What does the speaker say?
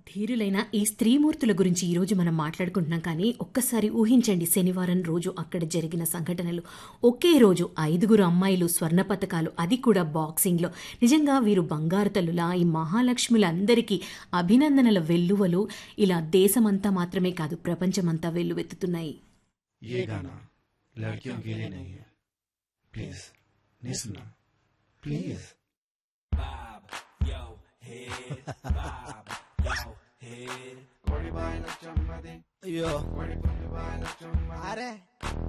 ధీరులైన ఈ స్త్రీమూర్తుల గురించి ఈరోజు మనం మాట్లాడుకుంటున్నాం కానీ ఒక్కసారి ఊహించండి శనివారం రోజు అక్కడ జరిగిన సంఘటనలు ఒకే రోజు ఐదుగురు అమ్మాయిలు స్వర్ణ పథకాలు అది కూడా బాక్సింగ్లో నిజంగా వీరు బంగారు తల్లులా ఈ మహాలక్ష్ములందరికీ అభినందనల వెల్లువలు ఇలా దేశమంతా మాత్రమే కాదు ప్రపంచమంతా వెల్లువెత్తుతున్నాయి ये गाना लड़कियों के लिए नहीं है प्लीज नहीं सुनना प्लीज అయ్యో అరే